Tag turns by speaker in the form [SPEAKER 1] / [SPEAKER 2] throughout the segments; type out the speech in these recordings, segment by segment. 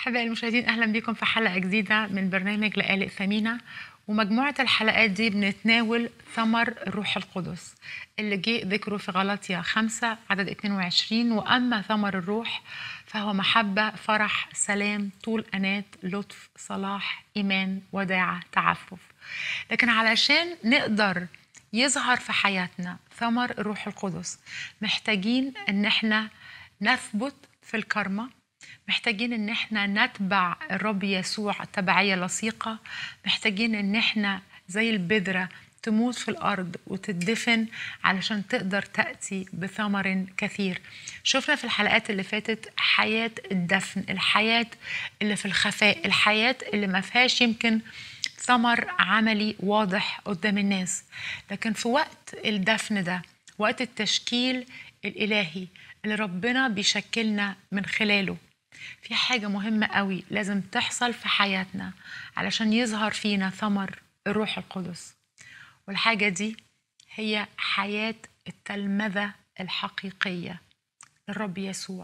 [SPEAKER 1] أحبائي المشاهدين أهلا بكم في حلقة جديدة من برنامج لآلئ ثمينة ومجموعة الحلقات دي بنتناول ثمر الروح القدس اللي جه ذكره في غلطية خمسة عدد 22 وأما ثمر الروح فهو محبة فرح سلام طول أنات لطف صلاح إيمان وداعة تعفف لكن علشان نقدر يظهر في حياتنا ثمر الروح القدس محتاجين ان احنا نثبت في الكرمة محتاجين ان احنا نتبع الرب يسوع تبعية لصيقة محتاجين ان احنا زي البذرة تموت في الأرض وتدفن علشان تقدر تأتي بثمر كثير شفنا في الحلقات اللي فاتت حياة الدفن الحياة اللي في الخفاء الحياة اللي ما فيهاش يمكن ثمر عملي واضح قدام الناس لكن في وقت الدفن ده وقت التشكيل الإلهي اللي ربنا بيشكلنا من خلاله في حاجة مهمة قوي لازم تحصل في حياتنا علشان يظهر فينا ثمر الروح القدس والحاجة دي هي حياة التلمذة الحقيقية للرب يسوع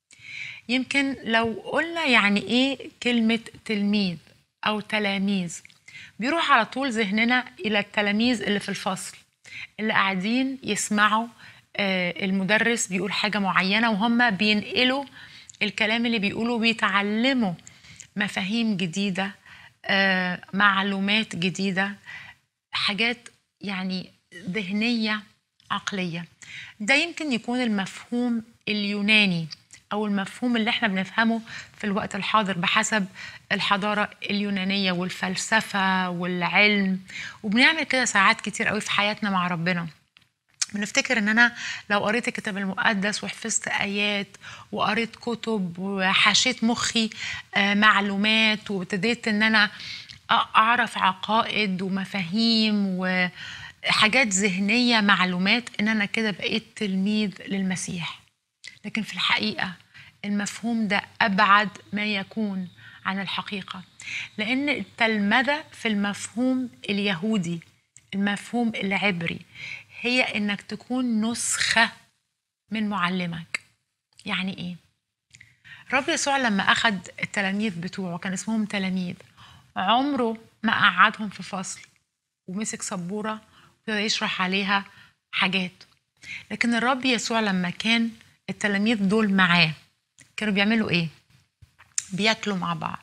[SPEAKER 1] يمكن لو قلنا يعني ايه كلمة تلميذ أو تلاميذ بيروح على طول ذهننا إلى التلاميذ اللي في الفصل اللي قاعدين يسمعوا آه، المدرس بيقول حاجة معينة وهم بينقلوا الكلام اللي بيقولوا بيتعلموا مفاهيم جديدة آه، معلومات جديدة حاجات يعني ذهنية عقلية ده يمكن يكون المفهوم اليوناني أو المفهوم اللي احنا بنفهمه في الوقت الحاضر بحسب الحضارة اليونانية والفلسفة والعلم وبنعمل كده ساعات كتير قوي في حياتنا مع ربنا بنفتكر ان انا لو قريت الكتاب المقدس وحفظت ايات وقريت كتب وحشيت مخي آه، معلومات وابتديت ان انا أ- اعرف عقائد ومفاهيم وحاجات ذهنيه معلومات ان انا كده بقيت تلميذ للمسيح لكن في الحقيقه المفهوم ده ابعد ما يكون عن الحقيقه لان التلمذه في المفهوم اليهودي المفهوم العبري هي انك تكون نسخه من معلمك يعني ايه الرب يسوع لما اخذ التلاميذ بتوعه كان اسمهم تلاميذ عمره ما قعدهم في فصل ومسك سبوره وابتدى يشرح عليها حاجات لكن الرب يسوع لما كان التلاميذ دول معاه كانوا بيعملوا ايه بياكلوا مع بعض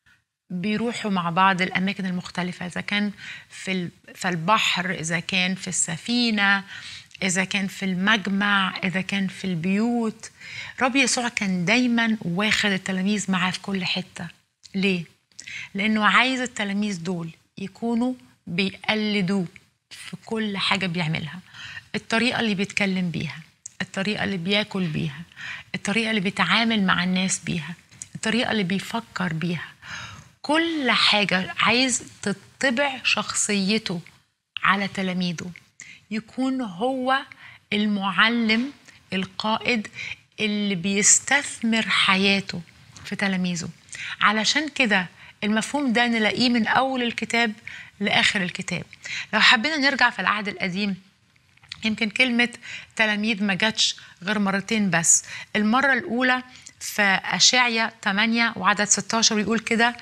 [SPEAKER 1] بيروحوا مع بعض الأماكن المختلفة إذا كان في ال- في البحر إذا كان في السفينة إذا كان في المجمع إذا كان في البيوت رب يسوع كان دايما واخد التلاميذ معاه في كل حتة ليه؟ لأنه عايز التلاميذ دول يكونوا بيقلدوه في كل حاجة بيعملها الطريقة اللي بيتكلم بيها الطريقة اللي بياكل بيها الطريقة اللي بيتعامل مع الناس بيها الطريقة اللي بيفكر بيها كل حاجة عايز تطبع شخصيته على تلاميذه يكون هو المعلم القائد اللي بيستثمر حياته في تلاميذه علشان كده المفهوم ده نلاقيه من أول الكتاب لآخر الكتاب لو حبينا نرجع في العهد القديم يمكن كلمة تلاميذ ما جاتش غير مرتين بس المرة الأولى في أشعيا 8 وعدد 16 يقول كده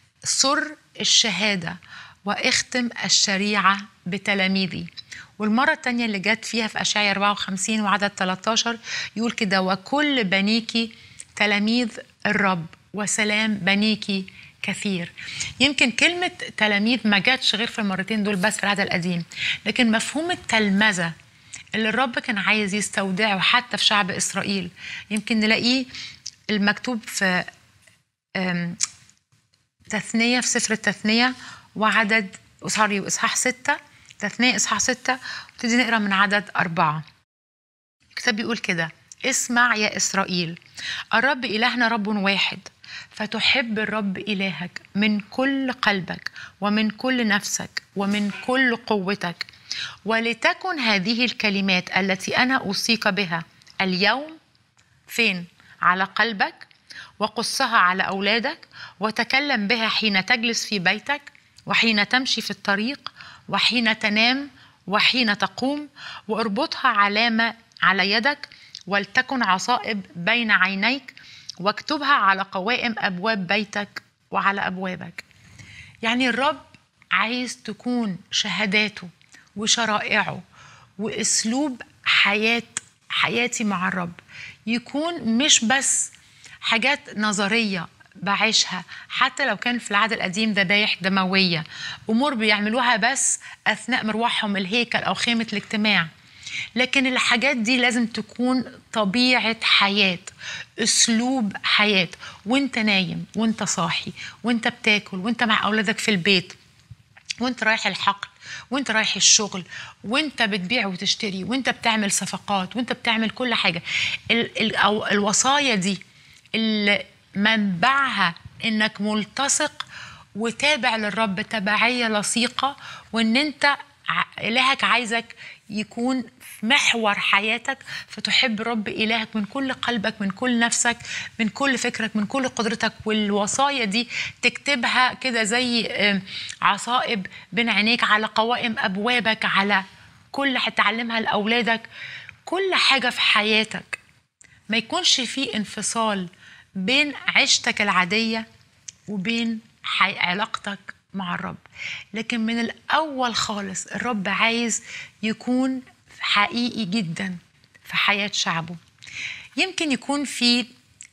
[SPEAKER 1] سر الشهادة واختم الشريعة بتلاميذي والمرة التانية اللي جت فيها في أشعيا 54 وعدد 13 يقول كده وكل بنيكي تلاميذ الرب وسلام بنيكي كثير يمكن كلمة تلاميذ ما جاتش غير في المرتين دول بس في العهد القديم لكن مفهوم التلمذة اللي الرب كان عايز يستودعه حتى في شعب إسرائيل يمكن نلاقيه المكتوب في أم، تثنية في سفر التثنية وعدد سوري وإصحاح ستة تثنية إصحاح ستة ابتدي نقرا من عدد أربعة الكتاب بيقول كده اسمع يا إسرائيل الرب إلهنا رب واحد فتحب الرب إلهك من كل قلبك ومن كل نفسك ومن كل قوتك ولتكن هذه الكلمات التي أنا أوصيك بها اليوم فين على قلبك وقصها على أولادك وتكلم بها حين تجلس في بيتك وحين تمشي في الطريق وحين تنام وحين تقوم واربطها علامة على يدك ولتكن عصائب بين عينيك واكتبها على قوائم أبواب بيتك وعلى أبوابك يعني الرب عايز تكون شهاداته وشرائعه واسلوب حياه حياتي مع الرب يكون مش بس حاجات نظريه بعيشها حتى لو كان في العهد القديم ذبايح دمويه امور بيعملوها بس اثناء مروحهم الهيكل او خيمه الاجتماع لكن الحاجات دي لازم تكون طبيعة حياة أسلوب حياة وانت نايم وانت صاحي وانت بتاكل وانت مع أولادك في البيت وانت رايح الحقل وانت رايح الشغل وانت بتبيع وتشتري وانت بتعمل صفقات وانت بتعمل كل حاجة ال ال أو الوصايا دي اللي منبعها انك ملتصق وتابع للرب تبعية لصيقة وان انت إلهك عايزك يكون في محور حياتك فتحب رب إلهك من كل قلبك من كل نفسك من كل فكرك من كل قدرتك والوصايا دي تكتبها كده زي عصائب بين عينيك على قوائم أبوابك على كل هتعلمها لأولادك كل حاجة في حياتك ما يكونش في انفصال بين عيشتك العادية وبين علاقتك مع الرب لكن من الأول خالص الرب عايز يكون حقيقي جدا في حياة شعبه يمكن يكون في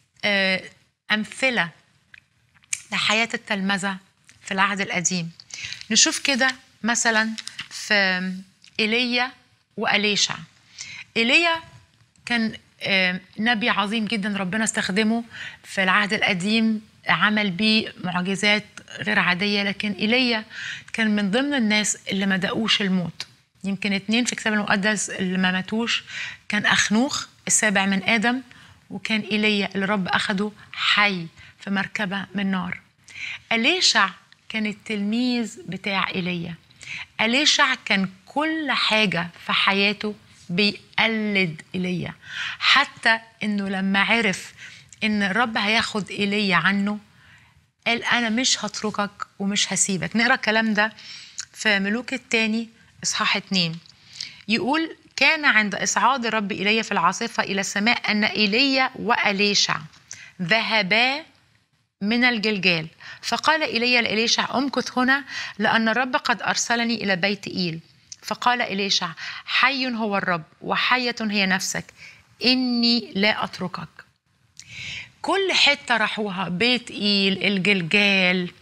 [SPEAKER 1] أمثلة لحياة التلمذة في العهد القديم نشوف كده مثلا في إيليا وأليشع إيليا كان نبي عظيم جدا ربنا استخدمه في العهد القديم عمل بيه معجزات غير عادية لكن إيليا كان من ضمن الناس اللي ما دقوش الموت يمكن اتنين في الكتاب المقدس اللي ما ماتوش كان أخنوخ السابع من آدم وكان إيليا اللي رب أخده حي في مركبة من نار أليشع كان التلميذ بتاع إيليا أليشع كان كل حاجة في حياته بيقلد إيليا حتى إنه لما عرف إن الرب هياخد إيليا عنه قال أنا مش هتركك ومش هسيبك نقرأ الكلام ده في ملوك الثاني إصحاح اتنين يقول كان عند إصعاد الرب إلي في العاصفة إلى السماء أن إيليا وأليشع ذهبا من الجلجال فقال إلي لإليشع أمكث هنا لأن الرب قد أرسلني إلى بيت إيل فقال إليشع حي هو الرب وحية هي نفسك إني لا أتركك كل حتة راحوها بيت إيل الجلجال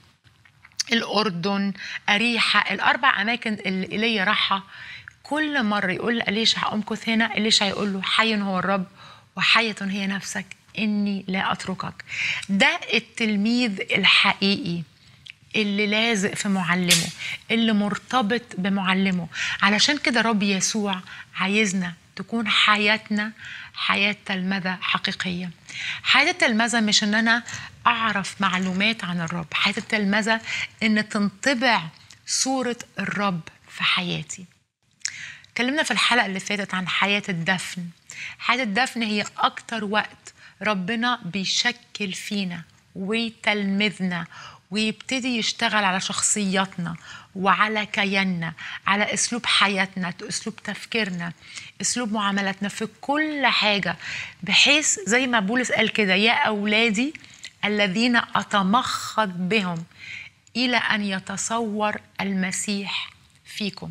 [SPEAKER 1] الأردن أريحة الأربع أماكن اللي إيليا راحها كل مرة يقول لإليشع أمكث هنا إليشع يقول له حي هو الرب وحية هي نفسك إني لا أتركك ده التلميذ الحقيقي اللي لازق في معلمه اللي مرتبط بمعلمه علشان كده رب يسوع عايزنا تكون حياتنا حياة تلمذة حقيقية حياة التلمذة مش ان انا اعرف معلومات عن الرب حياة التلمذة ان تنطبع صورة الرب في حياتي اتكلمنا في الحلقة اللي فاتت عن حياة الدفن حياة الدفن هي أكتر وقت ربنا بيشكل فينا ويتلمذنا ويبتدي يشتغل على شخصياتنا وعلى كياننا على اسلوب حياتنا اسلوب تفكيرنا اسلوب معاملاتنا في كل حاجه بحيث زي ما بولس قال كده يا اولادي الذين اتمخض بهم الى ان يتصور المسيح فيكم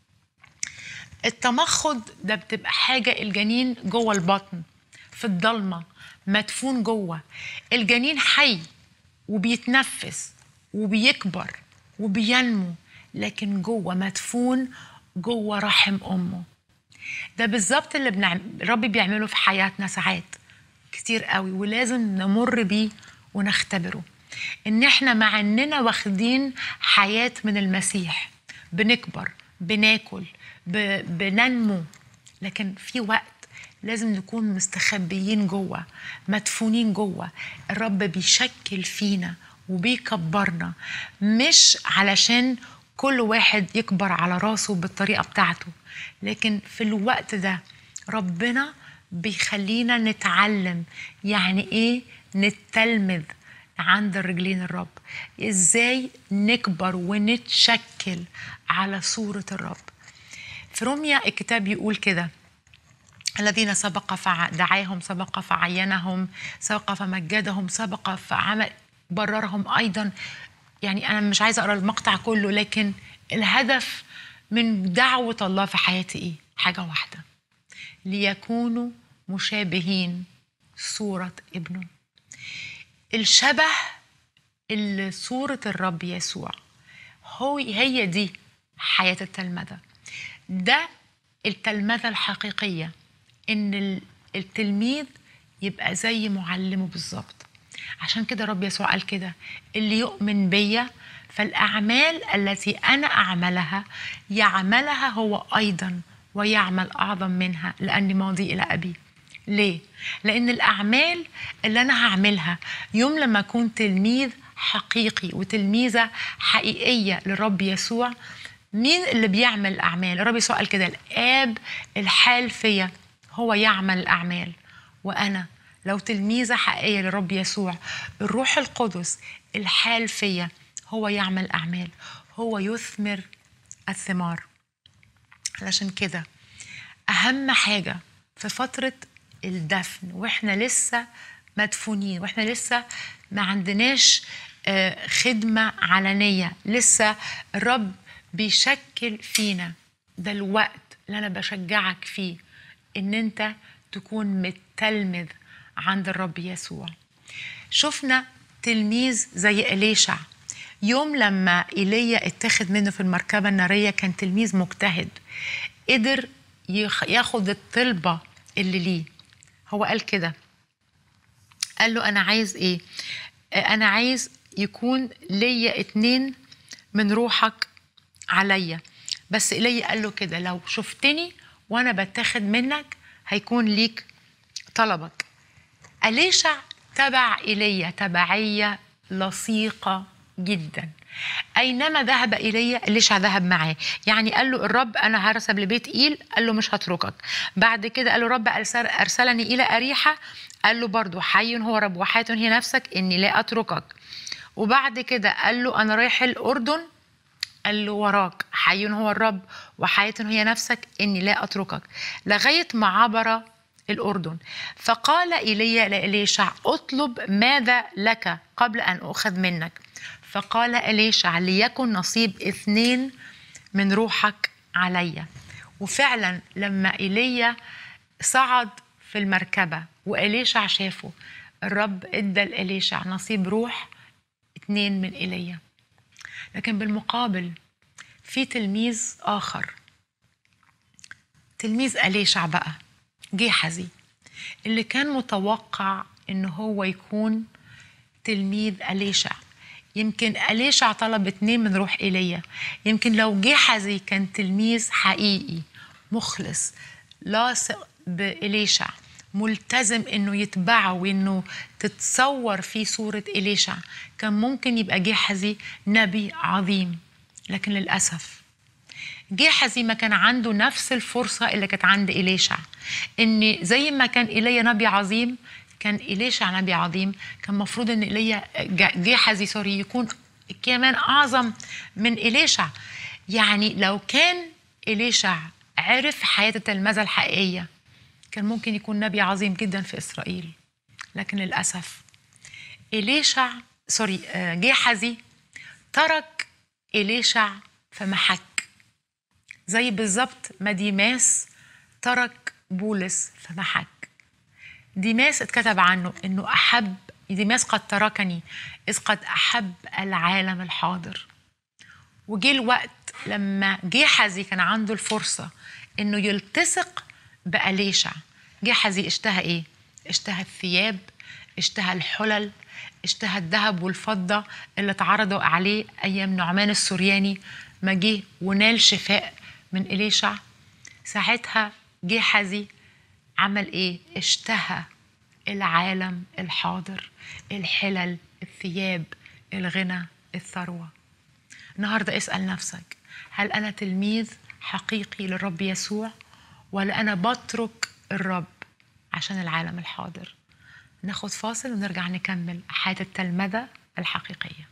[SPEAKER 1] التمخض ده بتبقى حاجه الجنين جوه البطن في الضلمه مدفون جوه الجنين حي وبيتنفس وبيكبر وبينمو لكن جوه مدفون جوه رحم امه ده بالظبط اللي بنعمل ربي بيعمله في حياتنا ساعات كتير قوي ولازم نمر بيه ونختبره ان احنا مع اننا واخدين حياه من المسيح بنكبر بناكل ب... بننمو لكن في وقت لازم نكون مستخبيين جوه مدفونين جوه الرب بيشكل فينا وبيكبرنا مش علشان كل واحد يكبر على راسه بالطريقه بتاعته لكن في الوقت ده ربنا بيخلينا نتعلم يعني ايه نتلمذ عند الرجلين الرب ازاي نكبر ونتشكل على صورة الرب في روميا الكتاب يقول كده الذين سبق فدعاهم سبق فعينهم سبق فمجدهم سبق فعمل بررهم ايضا يعني انا مش عايزه اقرا المقطع كله لكن الهدف من دعوه الله في حياتي ايه حاجه واحده ليكونوا مشابهين صوره ابنه الشبه اللي صوره الرب يسوع هو هي دي حياه التلمذه ده التلمذه الحقيقيه ان التلميذ يبقى زي معلمه بالظبط عشان كده رب يسوع قال كده اللي يؤمن بيا فالاعمال التي انا اعملها يعملها هو ايضا ويعمل اعظم منها لاني ماضي الى ابي ليه لان الاعمال اللي انا هعملها يوم لما اكون تلميذ حقيقي وتلميذه حقيقيه للرب يسوع مين اللي بيعمل الاعمال الرب يسوع قال كده الاب الحال فيا هو يعمل الاعمال وانا لو تلميذه حقيقيه للرب يسوع الروح القدس الحال فيا هو يعمل اعمال هو يثمر الثمار علشان كده اهم حاجه في فتره الدفن واحنا لسه مدفونين واحنا لسه ما عندناش خدمه علنيه لسه الرب بيشكل فينا ده الوقت اللي انا بشجعك فيه ان انت تكون متلمذ عند الرب يسوع شفنا تلميذ زي إليشع يوم لما إيليا اتخذ منه في المركبة النارية كان تلميذ مجتهد قدر ياخد الطلبة اللي ليه هو قال كده قال له أنا عايز إيه أنا عايز يكون ليا اتنين من روحك عليا بس إيليا قال له كده لو شفتني وأنا بتاخد منك هيكون ليك طلبك أليشع تبع إلي تبعية لصيقة جدا أينما ذهب إلي أليشع ذهب معاه يعني قال له الرب أنا هرسب لبيت إيل قال له مش هتركك بعد كده قال له الرب أرسلني إلى أريحة قال له برضو حي هو رب وحياة هي نفسك إني لا أتركك وبعد كده قال له أنا رايح الأردن قال له وراك حي هو الرب وحياة هي نفسك إني لا أتركك لغاية ما عبر الأردن فقال إيليا لإليشع اطلب ماذا لك قبل أن أخذ منك فقال إليشع ليكن نصيب اثنين من روحك علي وفعلا لما إيليا صعد في المركبة وإليشع شافه الرب ادى لإليشع نصيب روح اتنين من إيليا لكن بالمقابل في تلميذ آخر تلميذ أليشع بقى جيحزي اللي كان متوقع إن هو يكون تلميذ أليشع يمكن أليشع طلب اتنين من روح إيليا يمكن لو جيحزي كان تلميذ حقيقي مخلص لاصق بإليشع ملتزم انه يتبعه وانه تتصور في صورة إليشع كان ممكن يبقى جيحزي نبي عظيم لكن للأسف جيحزي ما كان عنده نفس الفرصة اللي كانت عند إليشع إن زي ما كان إيليا نبي عظيم كان إليشع نبي عظيم كان مفروض إن إيليا جيحزي سوري يكون كمان أعظم من إليشع يعني لو كان إليشع عرف حياة التلمذة الحقيقية كان ممكن يكون نبي عظيم جدا في إسرائيل لكن للأسف إليشع سوري جيحزي ترك إليشع فمحك زي بالظبط ما ديماس ترك بولس فمحك ديماس اتكتب عنه انه احب ديماس قد تركني اذ قد احب العالم الحاضر وجه الوقت لما جيحزي كان عنده الفرصه انه يلتصق بأليشع جيحزي اشتهى ايه اشتهى الثياب اشتهى الحلل اشتهى الذهب والفضة اللي اتعرضوا عليه أيام نعمان السورياني ما جه ونال شفاء من إليشع ساعتها جيحزي عمل ايه اشتهى العالم الحاضر الحلل الثياب الغنى الثروة النهاردة اسأل نفسك هل أنا تلميذ حقيقي للرب يسوع ولا أنا بترك الرب عشان العالم الحاضر ناخد فاصل ونرجع نكمل حياة التلمذة الحقيقية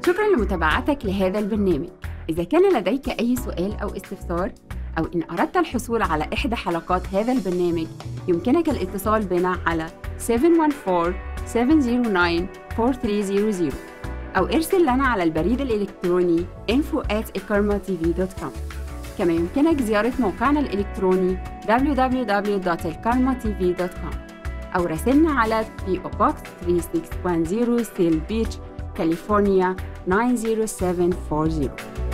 [SPEAKER 2] شكرا لمتابعتك لهذا البرنامج إذا كان لديك أي سؤال أو استفسار أو إن أردت الحصول على إحدى حلقات هذا البرنامج يمكنك الاتصال بنا على 714-709-4300 أو ارسل لنا على البريد الإلكتروني info at كما يمكنك زيارة موقعنا الإلكتروني www.elkarmatv.com أو راسلنا على PO Box 3610 Seal Beach, كاليفورنيا 90740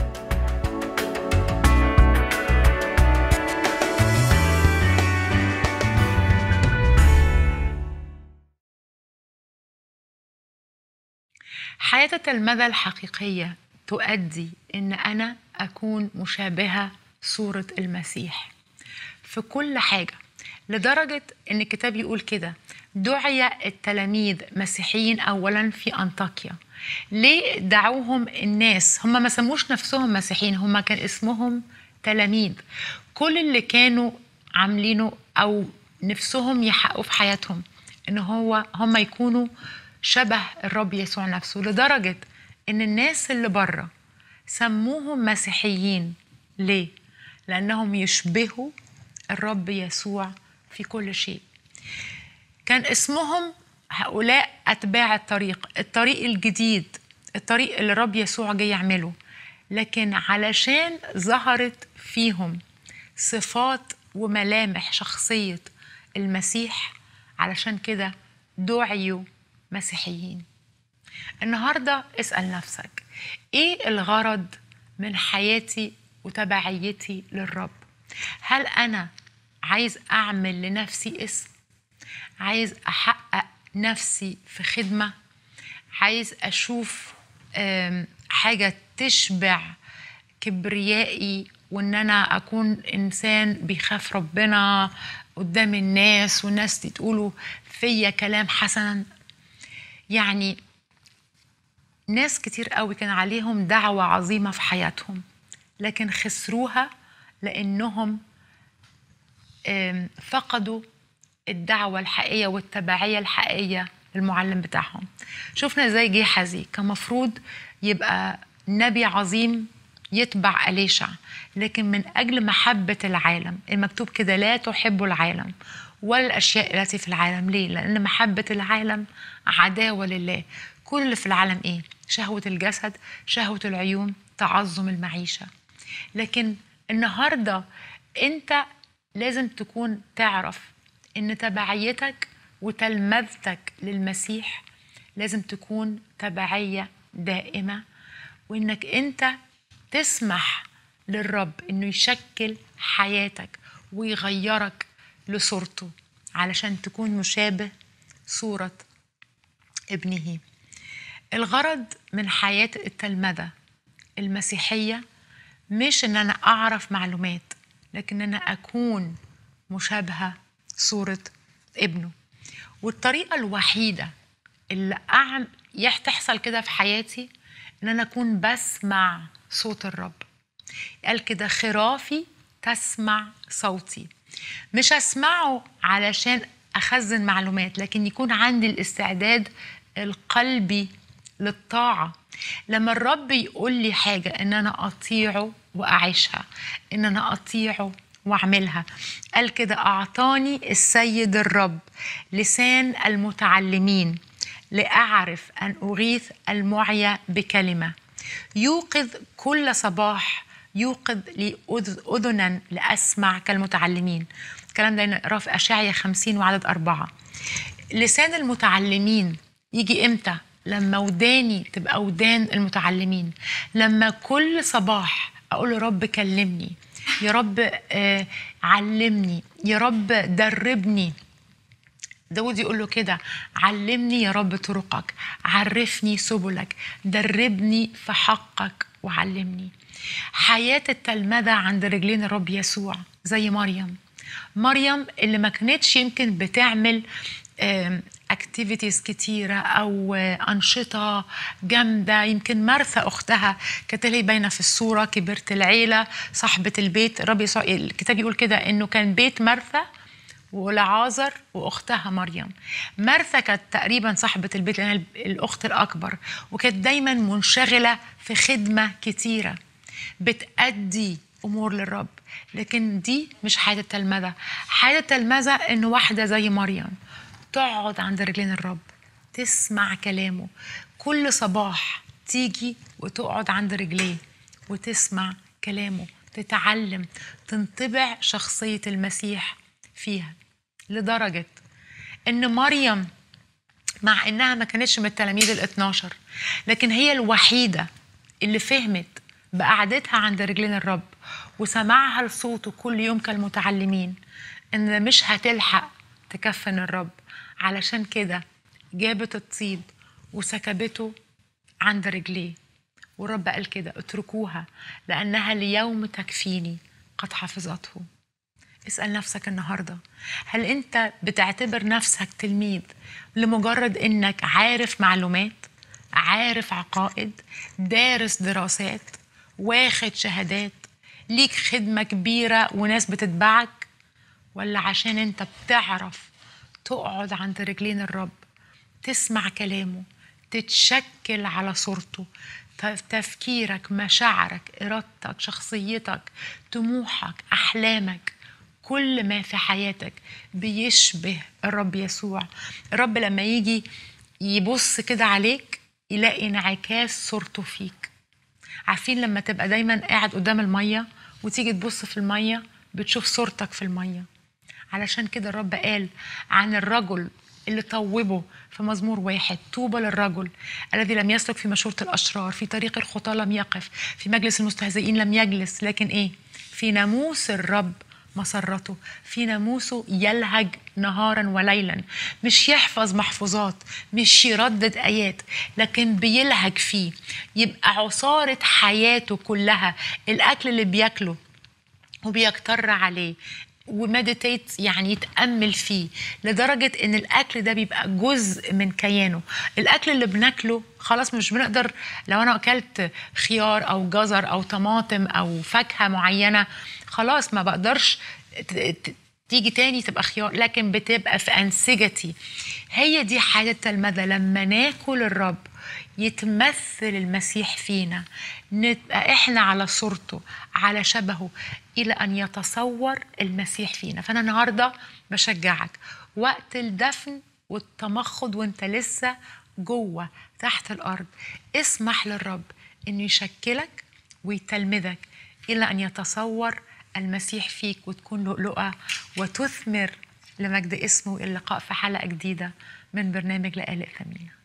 [SPEAKER 1] حياة المدى الحقيقية تؤدي إن أنا أكون مشابهة صورة المسيح في كل حاجة لدرجة إن الكتاب يقول كده دعي التلاميذ مسيحيين أولا في أنطاكيا ليه دعوهم الناس هم ما سموش نفسهم مسيحيين هم كان اسمهم تلاميذ كل اللي كانوا عاملينه أو نفسهم يحققوا في حياتهم إن هو هم يكونوا شبه الرب يسوع نفسه لدرجة إن الناس اللي بره سموهم مسيحيين ليه؟ لأنهم يشبهوا الرب يسوع في كل شيء كان اسمهم هؤلاء أتباع الطريق الطريق الجديد الطريق اللي الرب يسوع جاي يعمله لكن علشان ظهرت فيهم صفات وملامح شخصية المسيح علشان كده دعيوا مسيحيين النهارده اسال نفسك ايه الغرض من حياتي وتبعيتي للرب هل انا عايز اعمل لنفسي اسم عايز احقق نفسي في خدمه عايز اشوف حاجه تشبع كبريائي وان انا اكون انسان بيخاف ربنا قدام الناس والناس تقولوا فيا كلام حسنا يعني ناس كتير قوي كان عليهم دعوة عظيمة في حياتهم لكن خسروها لأنهم فقدوا الدعوة الحقيقية والتبعية الحقيقية للمعلم بتاعهم شفنا زي جيحزي كان مفروض يبقى نبي عظيم يتبع أليشع لكن من أجل محبة العالم المكتوب كده لا تحب العالم ولا الأشياء التي في العالم ليه؟ لأن محبة العالم عداوة لله كل اللي في العالم إيه؟ شهوة الجسد شهوة العيون تعظم المعيشة لكن النهاردة أنت لازم تكون تعرف ان تبعيتك وتلمذتك للمسيح لازم تكون تبعيه دائمه وانك انت تسمح للرب انه يشكل حياتك ويغيرك لصورته علشان تكون مشابه صوره ابنه الغرض من حياه التلمذه المسيحيه مش ان انا اعرف معلومات لكن انا اكون مشابهه صورة ابنه والطريقة الوحيدة اللي أعم تحصل كده في حياتي إن أنا أكون بسمع صوت الرب قال كده خرافي تسمع صوتي مش أسمعه علشان أخزن معلومات لكن يكون عندي الاستعداد القلبي للطاعة لما الرب يقول لي حاجة إن أنا أطيعه وأعيشها إن أنا أطيعه واعملها قال كده اعطاني السيد الرب لسان المتعلمين لاعرف ان اغيث المعيا بكلمه يوقظ كل صباح يوقظ لي اذنا لاسمع كالمتعلمين الكلام ده نقراه في اشعيا 50 وعدد أربعة لسان المتعلمين يجي امتى لما وداني تبقى ودان المتعلمين لما كل صباح اقول رب كلمني يا رب آه، علمني يا رب دربني داود يقول له كده علمني يا رب طرقك عرفني سبلك دربني في حقك وعلمني حياة التلمذة عند رجلين الرب يسوع زي مريم مريم اللي ما كانتش يمكن بتعمل اكتيفيتيز كتيرة أو أنشطة جامدة يمكن مرثى أختها كانت هي باينة في الصورة كبرت العيلة صاحبة البيت الرب يسوع الكتاب يقول كده إنه كان بيت مرثى ولعازر واختها مريم مرثا كانت تقريبا صاحبه البيت لانها الاخت الاكبر وكانت دايما منشغله في خدمه كتيره بتأدي امور للرب لكن دي مش حياه التلمذه حياه التلمذه ان واحده زي مريم تقعد عند رجلين الرب تسمع كلامه كل صباح تيجي وتقعد عند رجليه وتسمع كلامه تتعلم تنطبع شخصيه المسيح فيها لدرجه ان مريم مع انها ما كانتش من التلاميذ ال 12 لكن هي الوحيده اللي فهمت بقعدتها عند رجلين الرب وسماعها لصوته كل يوم كالمتعلمين ان مش هتلحق تكفن الرب علشان كده جابت الطيب وسكبته عند رجليه والرب قال كده اتركوها لانها ليوم تكفيني قد حفظته اسال نفسك النهارده هل انت بتعتبر نفسك تلميذ لمجرد انك عارف معلومات عارف عقائد دارس دراسات واخد شهادات ليك خدمه كبيره وناس بتتبعك ولا عشان انت بتعرف تقعد عند رجلين الرب تسمع كلامه تتشكل على صورته تفكيرك مشاعرك ارادتك شخصيتك طموحك احلامك كل ما في حياتك بيشبه الرب يسوع الرب لما يجي يبص كده عليك يلاقي انعكاس صورته فيك عارفين لما تبقى دايما قاعد قدام الميه وتيجي تبص في الميه بتشوف صورتك في الميه علشان كده الرب قال عن الرجل اللي طوبه في مزمور واحد طوبى للرجل الذي لم يسلك في مشورة الأشرار في طريق الخطاة لم يقف في مجلس المستهزئين لم يجلس لكن إيه في ناموس الرب مسرته في ناموسه يلهج نهارا وليلا مش يحفظ محفوظات مش يردد ايات لكن بيلهج فيه يبقى عصاره حياته كلها الاكل اللي بياكله وبيكتر عليه ومديتيت يعني يتامل فيه لدرجه ان الاكل ده بيبقى جزء من كيانه الاكل اللي بناكله خلاص مش بنقدر لو انا اكلت خيار او جزر او طماطم او فاكهه معينه خلاص ما بقدرش تيجي تاني تبقى خيار لكن بتبقى في انسجتي هي دي حاله التلمذه لما ناكل الرب يتمثل المسيح فينا نبقى احنا على صورته على شبهه الى ان يتصور المسيح فينا فانا النهارده بشجعك وقت الدفن والتمخض وانت لسه جوه تحت الارض اسمح للرب انه يشكلك ويتلمذك الى ان يتصور المسيح فيك وتكون لؤلؤه وتثمر لمجد اسمه اللقاء في حلقه جديده من برنامج لآلئ ثمينه